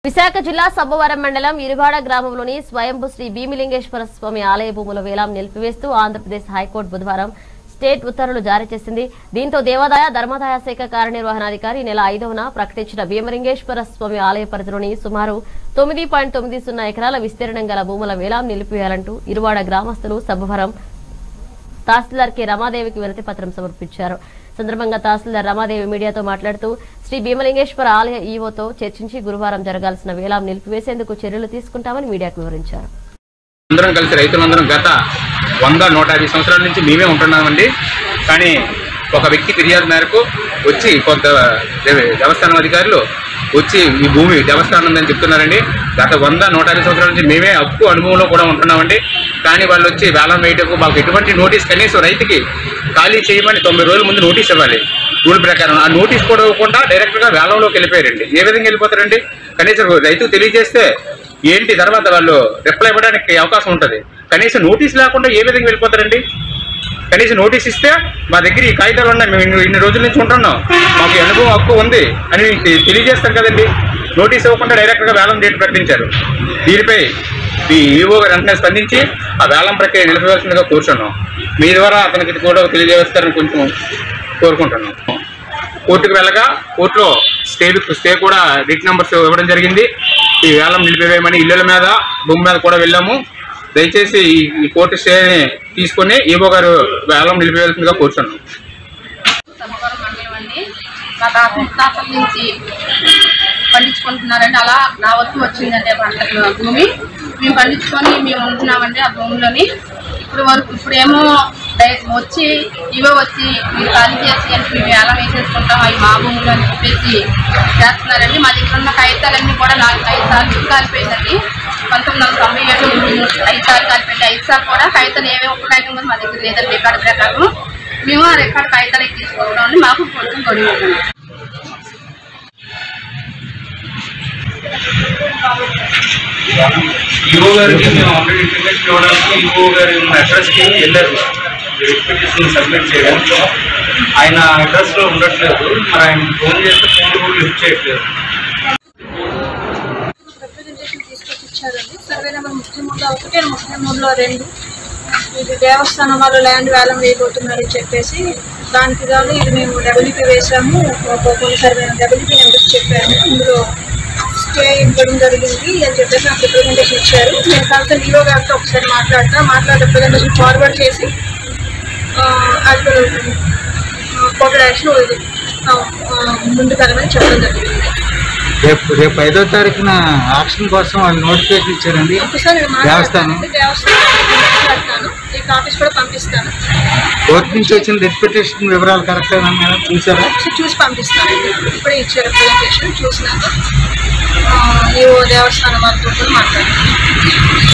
విశాఖ జిల్లా సబ్బవరం మండలం ఇరువాడ గ్రామంలోని స్వయంభు శ్రీ భీమిలింగేశ్వర స్వామి ఆలయ భూముల వేలం నిలిపివేస్తూ ఆంధ్రప్రదేశ్ హైకోర్టు బుధవారం స్టేట్ ఉత్తర్వులు జారీ చేసింది దీంతో దేవాదాయ ధర్మాదాయ శాఖ కార్యనిర్వహణాధికారి ఈ నెల ఐదవన ప్రకటించిన భీమలింగేశ్వర స్వామి ఆలయ పరిధిలోని సుమారు తొమ్మిది పాయింట్ తొమ్మిది సున్నా ఎకరాల విస్తీర్ణం గల భూముల వేలం నిలిపివేయాలంటూ ఇరువాడ గ్రామస్తులు సబ్బవరం తహసీల్దార్ కె రమాదేవికి వినతి పత్రం సమర్పించారు సందర్భంగా తహసీల్దార్ రమాదేవి మీడియాతో మాట్లాడుతూ శ్రీ భీమలింగేశ్వర ఆలయ ఈవోతో చర్చించి గురువారం జరగాల్సిన వేలాం నిలిపివేసేందుకు చర్యలు తీసుకుంటామని మీడియాకు వివరించారు అందరం కలిసి రైతులందరం గత వంద నూట యాభై సంవత్సరాల నుంచి మేమే ఉంటున్నామండి కానీ ఒక వ్యక్తి ఫిర్యాదు మేరకు వచ్చి కొంత దేవ- దేవస్థానం అధికారులు వచ్చి ఈ భూమి దేవస్థానం ఉందని చెప్తున్నారండి గత వంద నూట యాభై సంవత్సరాల నుంచి మేమే హక్కు అనుభవంలో కూడా ఉంటున్నామండి కానీ వాళ్ళు వచ్చి వేలం వేయటకు మాకు ఎటువంటి నోటీస్ కనీసం రైతుకి ఖాళీ చేయమని తొంభై రోజుల ముందు నోటీస్ ఇవ్వాలి రూల్ ప్రకారం ఆ నోటీస్ కూడా ఇవ్వకుండా డైరెక్ట్గా వేలంలోకి వెళ్ళిపోయారండి ఏ విధంగా వెళ్ళిపోతారండి కనీసం రైతుకు తెలియజేస్తే ఏంటి తర్వాత వాళ్ళు రిప్లై ఇవ్వడానికి అవకాశం ఉంటుంది కనీసం నోటీస్ లేకుండా ఏ విధంగా వెళ్ళిపోతారండి కనీసం నోటీస్ ఇస్తే మా దగ్గర ఈ కాగితాలు ఉన్నాయి మేము ఇన్ని- ఇన్ని రోజుల నుంచి ఉంటున్నాం మాకు ఈ అనుభవం హక్కు ఉంది అని తె- తెలియజేస్తాం కదండి నోటీస్ ఇవ్వకుండా డైరెక్ట్గా వేలం డేట్ ప్రకటించారు దీనిపై ఈ ఈవో గారు వెంటనే స్పందించి ఆ వేలం ప్రక్రియ నిలిపివేయాల్సిందిగా కూర్చున్నాం మీ ద్వారా అతనికి కూడా తెలియజేస్తారని కొంచెం కోరుకుంటున్నాం కోర్టుకు వెళ్ళగా కోర్టులో స్టే స్టే కూడా రిట్ నెంబర్స్ ఇవ్వడం జరిగింది ఈ వేలం నిలిపివేయమని ఇళ్ళల మీద భూమి మీద కూడా వెళ్ళాము దయచేసి ఈ- ఈ కోర్టు స్టేని తీసుకొని ఈవో గారు వేలం నిలిపివేయాల్సిందిగా కూర్చున్నాం సభవరం మండలం అండి మా తాత ముత్తాతల నుంచి పండించుకుంటున్నారండి అలా నా వరకు వచ్చిందండి ఆ పంట భూమి మేము పండించుకొని మేము ఉంటున్నామండి ఆ భూమిలోని ఇప్పుడు వరకు ఇప్పుడేమో డై- వచ్చి ఇవో వచ్చి మీరు ఖాళీ చేసి అంటే మేము ఎలా వేసేసుకుంటాం అవి మా భూములు అని చెప్పేసి చేస్తున్నారండి మా దగ్గర ఉన్న కాగితాలన్నీ కూడా నాలుగు ఐదు సార్లు ఇల్లు కాలిపోయిందండి పంతొమ్మిది వందల తొంభై ఏడు ఐదు సార్లు కాలిపోయింది ఐదు సార్లు కూడా కాగితాలు ఏవే ఒక్క కాగితం కూడా మా దగ్గర లేదండి రికార్డు ప్రకారం మేము ఆ రికార్డు కాగితాలు తీసుకుంటామండి మాకు కొంచెం గొడవ ఉంటుంది ఈవో గారికి మేము ఆల్రెడీ ఇన్ఫర్మేషన్ ఇవ్వడానికి ఈవో గారి అడ్రస్కి వెళ్ళారు వెరిఫికేషన్ సబ్మిట్ చేయడానికి ఆయన అడ్రస్లో ఉండట్లేదు మరి ఆయన ఫోన్ చేస్తే ఫోన్ కూడా లిఫ్ట్ చేయట్లేదు రిప్రజెంటేషన్ తీసుకొచ్చి ఇచ్చారండి సర్వే నెంబర్ ముప్పై మూడులో ఒకటి ముప్పై మూడులో రెండు ఇది దేవస్థానం వాళ్ళు ల్యాండ్ వేలం వేయబోతున్నారని చెప్పేసి దానికి గాను ఇది మేము డబ్ల్యూపీ వేసాము ఒక కొన్ని సర్వే డబ్ల్యూపీ నెంబర్స్ చెప్పాము ఇందులో స్టే ఇవ్వడం జరిగింది అని చెప్పేసి నాకు రిప్రజెంటేషన్ ఇచ్చారు నేను కనుక ఈవో గారితో ఒకసారి మాట్లాడతా మాట్లాడి రిప్రజెంటేషన్ ఫార్వర్డ్ చేసి అది కోర్టు యాక్షన్ ఇది ముందుకు వెళ్ళమని చెప్పడం జరిగింది రేపు రేపు ఐదో తారీఖున ఆక్షన్ కోసం వాళ్ళు నోటిఫికేషన్ ఇచ్చారండి ఒకసారి నేను దేవస్థానం? మాట్లాడతాను దేవస్థానం మాట్లాడతాను మీకు ఆఫీస్ కూడా పంపిస్తాను కోర్టు నుంచి వచ్చిన రిప్యుటేషన్ వివరాలు కరెక్టేనా మేడం చూసారా ఒకసారి చూసి పంపిస్తాను ఇప్పుడే ఇచ్చారు ప్రజెంటేషన్ చూసినాక ఈ దేవస్థానం వాళ్ళతో కూడా మాట్లాడతాను